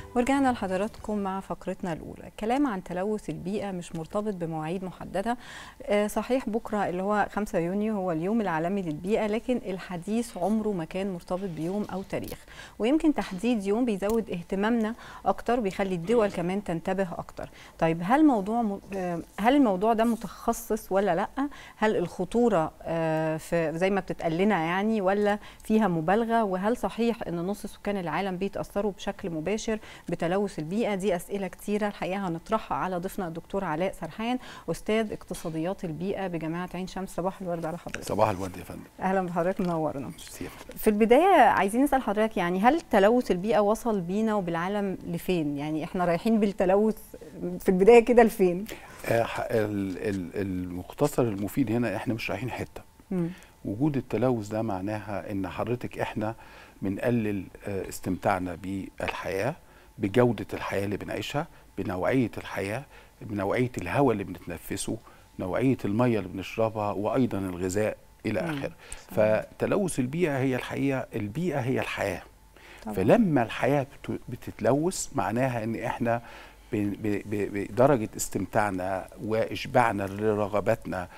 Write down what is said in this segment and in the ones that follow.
ورجعنا لحضراتكم مع فقرتنا الأولى كلام عن تلوث البيئة مش مرتبط بمواعيد محددة آه، صحيح بكرة اللي هو 5 يونيو هو اليوم العالمي للبيئة لكن الحديث عمره ما كان مرتبط بيوم أو تاريخ ويمكن تحديد يوم بيزود اهتمامنا أكتر بيخلي الدول كمان تنتبه أكتر طيب هل موضوع م- آه، هل الموضوع ده متخصص ولا لأ هل الخطورة آه، في زي ما بتتقال لنا يعني ولا فيها مبالغة وهل صحيح أن نص سكان العالم بيتأثروا بشكل مباشر بتلوث البيئة دي أسئلة كتيرة الحقيقة هنطرحها على ضيفنا الدكتور علاء سرحان أستاذ اقتصاديات البيئة بجامعة عين شمس صباح الورد على حضرتك صباح الورد يا فندم أهلا بحضرتك منورنا ميرسي يا فندم. في البداية عايزين نسأل حضرتك يعني هل تلوث البيئة وصل بينا وبالعالم لفين؟ يعني احنا رايحين بالتلوث في البداية كده لفين؟ آه، ح- ال- ال- المختصر المفيد هنا احنا مش رايحين حته مم. وجود التلوث ده معناها ان حضرتك احنا بنقلل آه، استمتاعنا بالحياه بجوده الحياه اللي بنعيشها بنوعيه الحياه بنوعيه الهواء اللي بنتنفسه نوعيه الميه اللي بنشربها وايضا الغذاء الى مم. اخره فتلوث البيئه هي الحقيقه البيئه هي الحياه طبعا. فلما الحياه بت- بتتلوث معناها ان احنا ب- ب- ب- بدرجه استمتاعنا واشباعنا لرغباتنا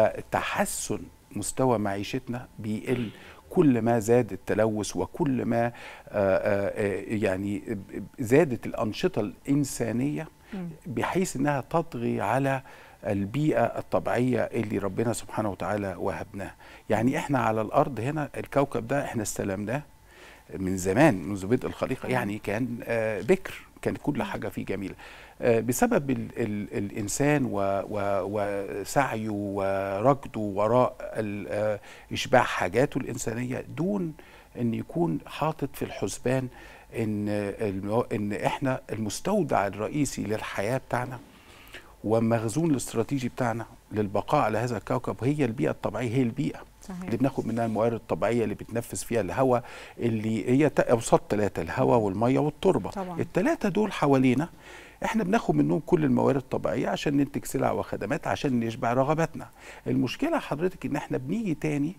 وتحسن مستوى معيشتنا بيقل كل ما زاد التلوث وكل ما آه، آه، آه، يعني زادت الانشطه الانسانيه مم. بحيث انها تطغي على البيئه الطبيعيه اللي ربنا سبحانه وتعالى وهبناها يعني احنا على الارض هنا الكوكب ده احنا استلمناه من زمان منذ بدء الخليقه يعني كان آه، بكر كانت كل حاجه فيه جميله آه، بسبب ال ال الانسان و- و- وسعيه وركضه وراء ال- آه، اشباع حاجاته الانسانيه دون ان يكون حاطط في الحسبان ان المو- ان احنا المستودع الرئيسي للحياه بتاعنا والمخزون الاستراتيجي بتاعنا للبقاء على هذا الكوكب هي البيئه الطبيعيه هي البيئه صحيح. اللي بناخد منها الموارد الطبيعيه اللي بتنفس فيها الهواء اللي هي ت- اوساط ثلاثه الهواء والميه والتربه طبعاً. الثلاثه دول حوالينا احنا بناخد منهم كل الموارد الطبيعيه عشان ننتج سلع وخدمات عشان نشبع رغباتنا المشكله حضرتك ان احنا بنيجي تاني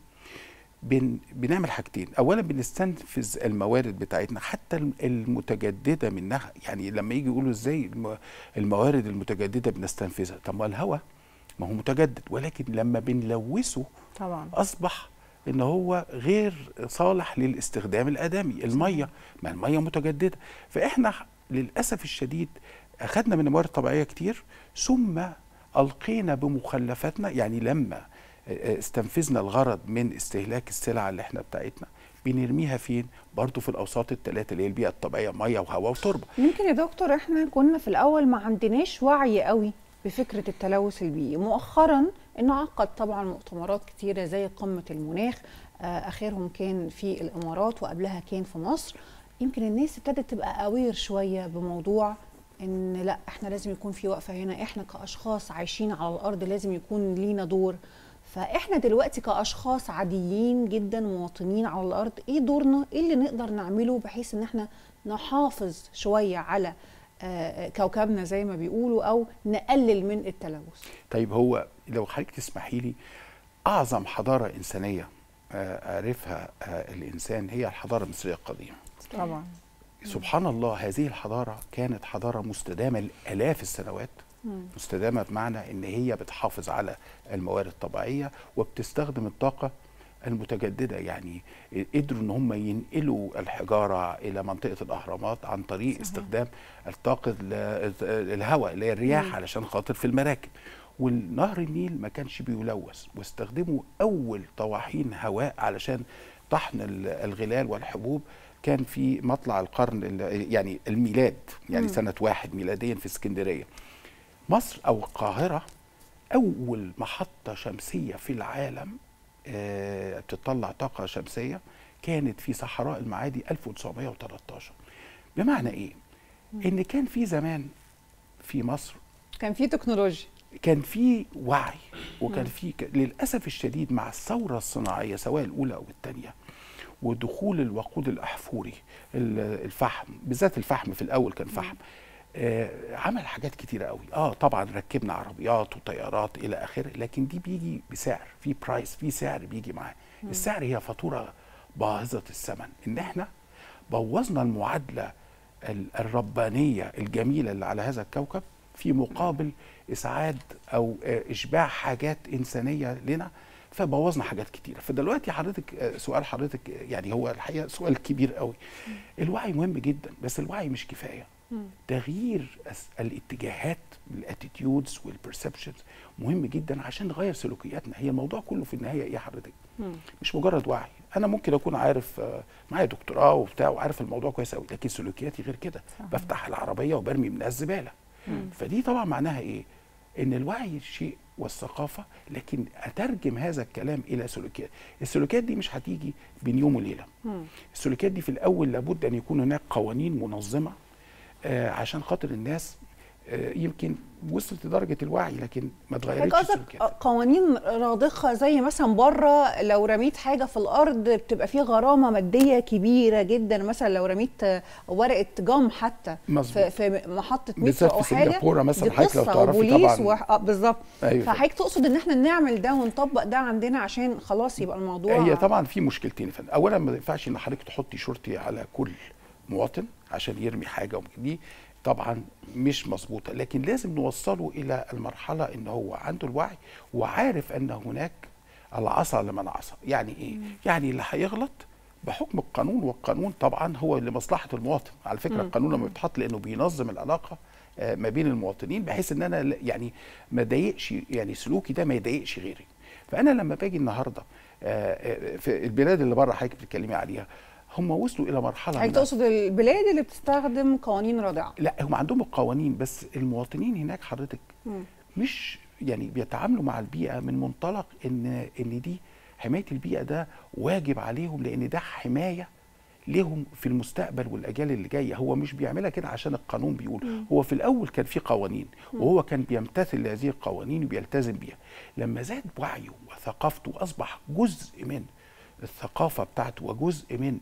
بن بنعمل حاجتين اولا بنستنفذ الموارد بتاعتنا حتى الم- المتجدده منها يعني لما يجي يقولوا ازاي الم- الموارد المتجدده بنستنفذها طب ما الهواء ما هو متجدد ولكن لما بنلوثه طبعا اصبح ان هو غير صالح للاستخدام الادمي الميه ما الميه متجدده فاحنا للاسف الشديد اخذنا من الموارد الطبيعيه كتير ثم القينا بمخلفاتنا يعني لما استنفذنا الغرض من استهلاك السلع اللي احنا بتاعتنا بنرميها فين برضو في الاوساط الثلاثه اللي هي البيئه الطبيعيه ميه وهواء وتربه يمكن يا دكتور احنا كنا في الاول ما عندناش وعي قوي بفكره التلوث البيئي مؤخرا انعقد طبعا مؤتمرات كتيره زي قمه المناخ آه، اخرهم كان في الامارات وقبلها كان في مصر يمكن الناس ابتدت تبقى اوير شويه بموضوع ان لا احنا لازم يكون في وقفه هنا احنا كاشخاص عايشين على الارض لازم يكون لينا دور فاحنا دلوقتي كاشخاص عاديين جدا مواطنين على الارض ايه دورنا ايه اللي نقدر نعمله بحيث ان احنا نحافظ شويه على آه، كوكبنا زي ما بيقولوا او نقلل من التلوث طيب هو لو حضرتك تسمحي لي اعظم حضاره انسانيه آه، عرفها آه، الانسان هي الحضاره المصريه القديمه طبعا سبحان الله هذه الحضاره كانت حضاره مستدامه لالاف السنوات مستدامه بمعنى ان هي بتحافظ على الموارد الطبيعيه وبتستخدم الطاقه المتجدده يعني قدروا ان هم ينقلوا الحجاره الى منطقه الاهرامات عن طريق صحيح. استخدام الطاقه ال- الهواء اللي هي الرياح علشان خاطر في المراكب والنهر النيل ما كانش بيلوث واستخدموا اول طواحين هواء علشان طحن ال- الغلال والحبوب كان في مطلع القرن ال- يعني الميلاد يعني سنه واحد ميلاديا في اسكندريه مصر او القاهره اول محطه شمسيه في العالم آه، بتطلع طاقه شمسيه كانت في صحراء المعادي 1913 بمعنى ايه ان كان في زمان في مصر كان في تكنولوجيا كان في وعي وكان في ك... للاسف الشديد مع الثوره الصناعيه سواء الاولى او الثانيه ودخول الوقود الاحفوري ال- الفحم بالذات الفحم في الاول كان فحم آه عمل حاجات كتيرة قوي اه طبعا ركبنا عربيات وطيارات الى اخره لكن دي بيجي بسعر في برايس في سعر بيجي معاه السعر هي فاتوره باهظه الثمن ان احنا بوظنا المعادله ال- الربانيه الجميله اللي على هذا الكوكب في مقابل اسعاد او آه، اشباع حاجات انسانيه لنا فبوظنا حاجات كتيره فدلوقتي حضرتك آه، سؤال حضرتك آه، يعني هو الحقيقه سؤال كبير قوي الوعي مهم جدا بس الوعي مش كفايه تغيير أس- الاتجاهات الاتيتيودز والبرسبشنز مهم جدا عشان نغير سلوكياتنا هي الموضوع كله في النهايه ايه حضرتك مش مجرد وعي انا ممكن اكون عارف آه، معايا دكتوراه وبتاع وعارف الموضوع كويس قوي لكن سلوكياتي غير كده بفتح العربيه وبرمي منها الزباله فدي طبعا معناها ايه ان الوعي شيء والثقافه لكن اترجم هذا الكلام الى سلوكيات السلوكيات دي مش هتيجي بين يوم وليله السلوكيات دي في الاول لابد ان يكون هناك قوانين منظمه آه عشان خاطر الناس آه يمكن وصلت لدرجه الوعي لكن ما حضرتك اتغيرتش قصدك سلوكياتها قوانين رادقه زي مثلا بره لو رميت حاجه في الارض بتبقى فيه غرامه ماديه كبيره جدا مثلا لو رميت آه، ورقه جم حتى مظبوط. في, في محطه مترو بالذات او في حاجه سنغافورة مثلا دي حضرتك لو قصة تعرفي وبوليس طبعاً. و... آه بالظبط أيوة. فحضرتك تقصد ان احنا نعمل ده ونطبق ده عندنا عشان خلاص يبقى الموضوع هي طبعا في مشكلتين يا فندم اولا ما ينفعش ان حضرتك تحطي شرطي على كل مواطن عشان يرمي حاجه وممكن دي طبعا مش مظبوطه لكن لازم نوصله الى المرحله ان هو عنده الوعي وعارف ان هناك العصا لمن عصى يعني ايه يعني اللي هيغلط بحكم القانون والقانون طبعا هو لمصلحه المواطن على فكره القانون لما بيتحط لانه بينظم العلاقه آه، ما بين المواطنين بحيث ان انا لا- يعني ما ضايقش يعني سلوكي ده ما يضايقش غيري فانا لما باجي النهارده آه، آه، في البلاد اللي بره حضرتك بتتكلمي عليها هم وصلوا الى مرحله حضرتك من تقصد البلاد اللي بتستخدم قوانين رادعه لا هم عندهم القوانين بس المواطنين هناك حضرتك مم. مش يعني بيتعاملوا مع البيئه من منطلق ان ان دي حمايه البيئه ده واجب عليهم لان ده حمايه لهم في المستقبل والاجيال اللي جايه هو مش بيعملها كده عشان القانون بيقول هو في الاول كان في قوانين وهو كان بيمتثل لهذه القوانين وبيلتزم بيها لما زاد وعيه وثقافته واصبح جزء من الثقافه بتاعته وجزء من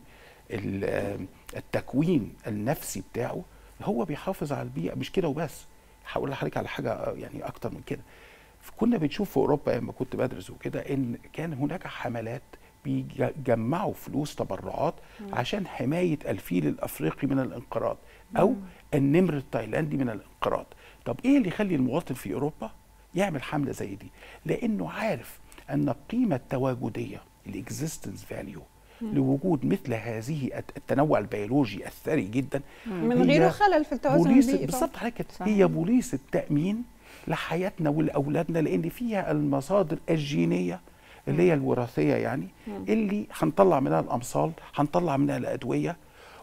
ال- التكوين النفسي بتاعه هو بيحافظ على البيئه مش كده وبس هقول لحضرتك على حاجه يعني اكتر من كده كنا بنشوف في اوروبا لما كنت بدرس وكده ان كان هناك حملات بيجمعوا فلوس تبرعات عشان حمايه الفيل الافريقي من الانقراض او النمر التايلاندي من الانقراض طب ايه اللي يخلي المواطن في اوروبا يعمل حمله زي دي لانه عارف ان القيمه التواجديه الاكزيستنس فاليو لوجود مثل هذه الت- التنوع البيولوجي الثري جدا من هي غير خلل في التوازن بوليس البيئي طبعاً. بالظبط حضرتك كده. صحيح. هي بوليس التامين لحياتنا ولاولادنا لان فيها المصادر الجينيه اللي هي الوراثيه يعني اللي هنطلع منها الامصال هنطلع منها الادويه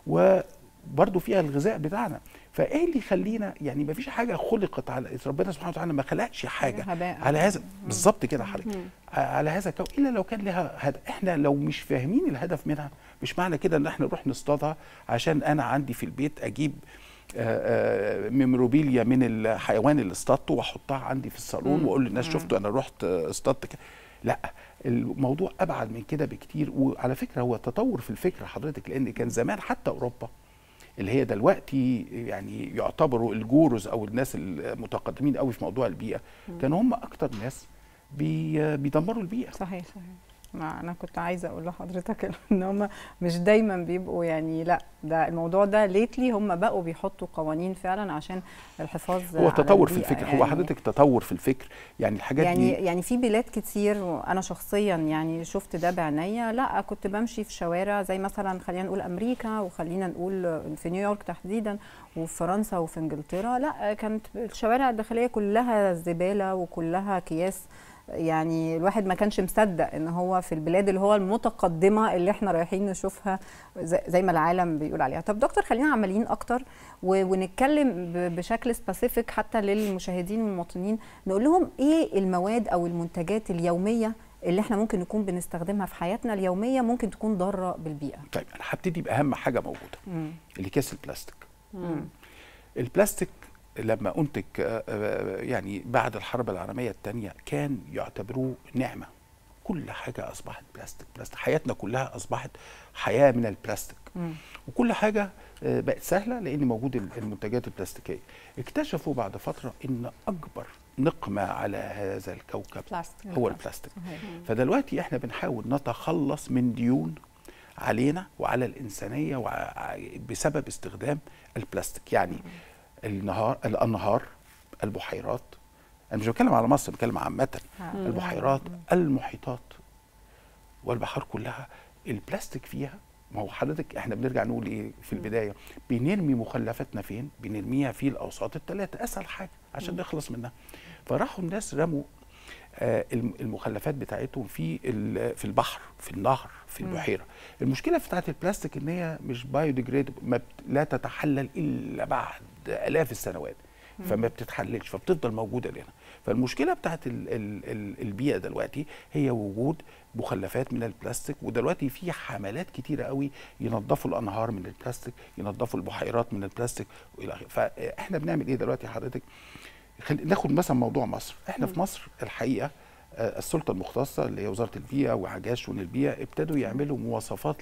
وبرضه فيها الغذاء بتاعنا فايه اللي يخلينا يعني ما فيش حاجه خلقت على ربنا سبحانه وتعالى ما خلقش حاجه هباء. على هذا بالظبط كده حضرتك على هذا الكون الا لو كان لها هدف احنا لو مش فاهمين الهدف منها مش معنى كده ان احنا نروح نصطادها عشان انا عندي في البيت اجيب آه، آه، ميموروبيليا من الحيوان اللي اصطادته واحطها عندي في الصالون واقول للناس شفتوا انا رحت آه، اصطادت كده لا الموضوع ابعد من كده بكتير وعلى فكره هو تطور في الفكره حضرتك لان كان زمان حتى اوروبا اللي هي دلوقتي يعني يعتبروا الجوروز او الناس المتقدمين قوي في موضوع البيئه كانوا هم اكتر ناس بي بيدمروا البيئه صحيح صحيح ما انا كنت عايزه اقول لحضرتك ان هم مش دايما بيبقوا يعني لا ده الموضوع ده ليتلي هم بقوا بيحطوا قوانين فعلا عشان الحفاظ هو على تطور في البيئة. الفكر يعني هو حضرتك تطور في الفكر يعني الحاجات يعني دي يعني في بلاد كتير وانا شخصيا يعني شفت ده بعينيا لا كنت بمشي في شوارع زي مثلا خلينا نقول امريكا وخلينا نقول في نيويورك تحديدا وفي فرنسا وفي انجلترا لا كانت الشوارع الداخليه كلها زباله وكلها اكياس يعني الواحد ما كانش مصدق ان هو في البلاد اللي هو المتقدمه اللي احنا رايحين نشوفها زي زي ما العالم بيقول عليها طب دكتور خلينا عمليين اكتر و- ونتكلم ب- بشكل سبيسيفيك حتى للمشاهدين والمواطنين نقول لهم ايه المواد او المنتجات اليوميه اللي احنا ممكن نكون بنستخدمها في حياتنا اليوميه ممكن تكون ضاره بالبيئه طيب انا هبتدي باهم حاجه موجوده اللي كاس البلاستيك البلاستيك لما انتج آه، آه، يعني بعد الحرب العالميه الثانيه كان يعتبروه نعمه كل حاجه اصبحت بلاستيك بلاستيك حياتنا كلها اصبحت حياه من البلاستيك وكل حاجه آه، بقت سهله لان موجود ال- المنتجات البلاستيكيه اكتشفوا بعد فتره ان اكبر نقمه على هذا الكوكب بلاستيك هو البلاستيك فدلوقتي احنا بنحاول نتخلص من ديون علينا وعلى الانسانيه وع- بسبب استخدام البلاستيك يعني النهار الانهار البحيرات انا مش بتكلم على مصر بتكلم عامه البحيرات المحيطات والبحار كلها البلاستيك فيها ما هو حضرتك احنا بنرجع نقول ايه في البدايه بنرمي مخلفاتنا فين؟ بنرميها في الاوساط الثلاثه اسهل حاجه عشان نخلص منها فراحوا الناس رموا آه، الم- المخلفات بتاعتهم في ال- في البحر في النهر في البحيره المشكله بتاعت البلاستيك ان هي مش بايوديجريد ما بت- لا تتحلل الا بعد الاف السنوات فما بتتحللش فبتفضل موجوده لنا فالمشكله بتاعت ال ال ال البيئه دلوقتي هي وجود مخلفات من البلاستيك ودلوقتي في حملات كتيره قوي ينظفوا الانهار من البلاستيك ينظفوا البحيرات من البلاستيك والى اخره فاحنا بنعمل ايه دلوقتي حضرتك خل... ناخد مثلا موضوع مصر احنا في مصر الحقيقه آه، السلطه المختصه اللي هي وزاره البيئه وعجاز شؤون البيئه ابتدوا يعملوا مواصفات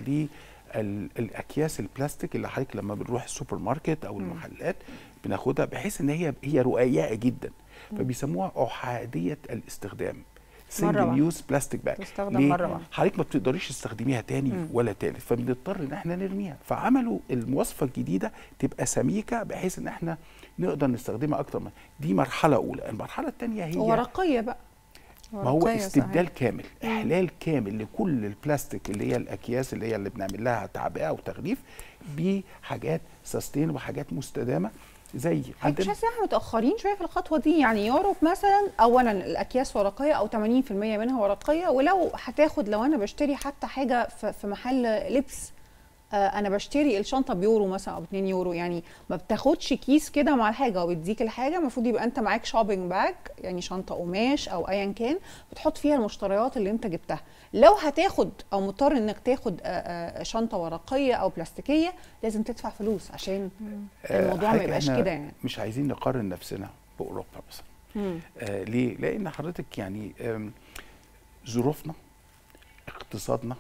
للاكياس البلاستيك اللي حضرتك لما بنروح السوبر ماركت او المحلات بناخدها بحيث ان هي هي رقيقه جدا فبيسموها احاديه الاستخدام مرة سنجل واحدة. يوز بلاستيك باج تستخدم ليه؟ مرة واحدة. حضرتك ما بتقدريش تستخدميها تاني ولا تالت فبنضطر ان احنا نرميها فعملوا المواصفه الجديده تبقى سميكه بحيث ان احنا نقدر نستخدمها اكتر من دي مرحله اولى المرحله الثانيه هي ورقيه بقى ما هو ورقية استبدال صحيح. كامل احلال كامل لكل البلاستيك اللي هي الاكياس اللي هي اللي بنعمل لها تعبئه وتغليف بحاجات سستين وحاجات مستدامه زي مش عندنا حاسه ان احنا متاخرين شويه في الخطوه دي يعني يوروب مثلا اولا الاكياس ورقيه او 80% منها ورقيه ولو هتاخد لو انا بشتري حتى حاجه في في محل لبس آه، انا بشتري الشنطه بيورو مثلا او ب 2 يورو يعني ما بتاخدش كيس كده مع الحاجه وبتديك الحاجه المفروض يبقى انت معاك شوبينج باج يعني شنطه قماش او ايا كان بتحط فيها المشتريات اللي انت جبتها لو هتاخد او مضطر انك تاخد آه، آه، شنطه ورقيه او بلاستيكيه لازم تدفع فلوس عشان الموضوع ما حضرتك يبقاش إحنا كده يعني مش عايزين نقارن نفسنا باوروبا مثلا آه ليه؟ لان حضرتك يعني آم، ظروفنا اقتصادنا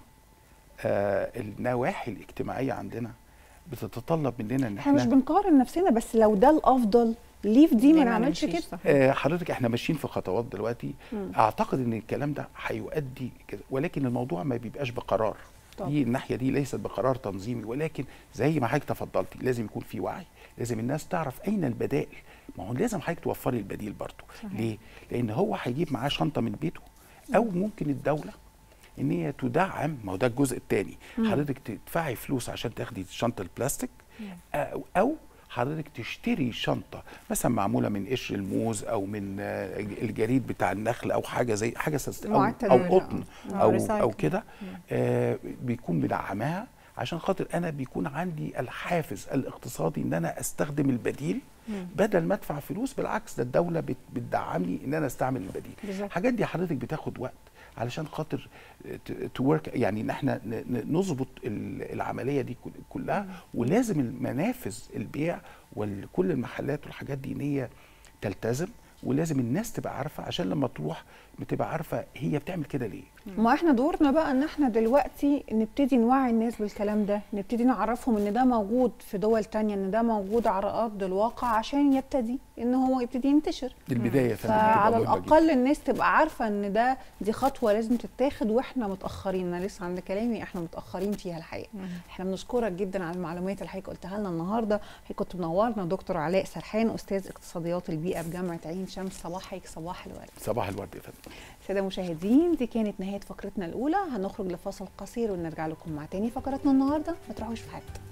آه النواحي الاجتماعيه عندنا بتتطلب مننا ان احنا مش احنا بنقارن نفسنا بس لو ده الافضل ليه في دي ما ليه نعملش نمشيش كده صح؟ آه حضرتك احنا ماشيين في خطوات دلوقتي اعتقد ان الكلام ده هيؤدي كده ولكن الموضوع ما بيبقاش بقرار طبعا. دي الناحيه دي ليست بقرار تنظيمي ولكن زي ما حضرتك تفضلتي لازم يكون في وعي لازم الناس تعرف اين البدائل ما هو لازم حضرتك توفري البديل برضه ليه لان هو هيجيب معاه شنطه من بيته او ممكن الدوله ان هي تدعم ما هو ده الجزء الثاني حضرتك تدفعي فلوس عشان تاخدي شنطه البلاستيك او او حضرتك تشتري شنطه مثلا معموله من قشر الموز او من آه، الجريد بتاع النخل او حاجه زي حاجه سست- او, معاد أو تدوير، قطن آه. او آه، او recycling. كده آه بيكون بدعمها عشان خاطر انا بيكون عندي الحافز الاقتصادي ان انا استخدم البديل بدل ما ادفع فلوس بالعكس ده الدوله بت- بتدعمني ان انا استعمل البديل بالظبط. الحاجات دي حضرتك بتاخد وقت علشان خاطر تورك يعني ان احنا ن- ن- نظبط ال- العمليه دي كل- كلها ولازم المنافذ البيع وكل المحلات والحاجات دي ان هي تلتزم ولازم الناس تبقى عارفه عشان لما تروح بتبقى عارفه هي بتعمل كده ليه ما احنا دورنا بقى ان احنا دلوقتي نبتدي نوعي الناس بالكلام ده نبتدي نعرفهم ان ده موجود في دول تانية ان ده موجود على ارض الواقع عشان يبتدي ان هو يبتدي ينتشر دي البدايه يا فندم بتبقى فعلى مهمة جداً. الاقل الناس تبقى عارفه ان ده دي خطوه لازم تتاخد واحنا متاخرين انا لسه عند كلامي احنا متاخرين فيها الحقيقه احنا بنشكرك جدا على المعلومات اللي حضرتك قلتها لنا النهارده حضرتك كنت منورنا دكتور علاء سرحان استاذ اقتصاديات البيئه بجامعه عين شمس صباحك صباح الورد صباح الورد يا فندم سادة المشاهدين دي كانت نهاية فقرتنا الأولى هنخرج لفاصل قصير ونرجع لكم مع تاني فقرتنا النهاردة ما تروحوش في حتة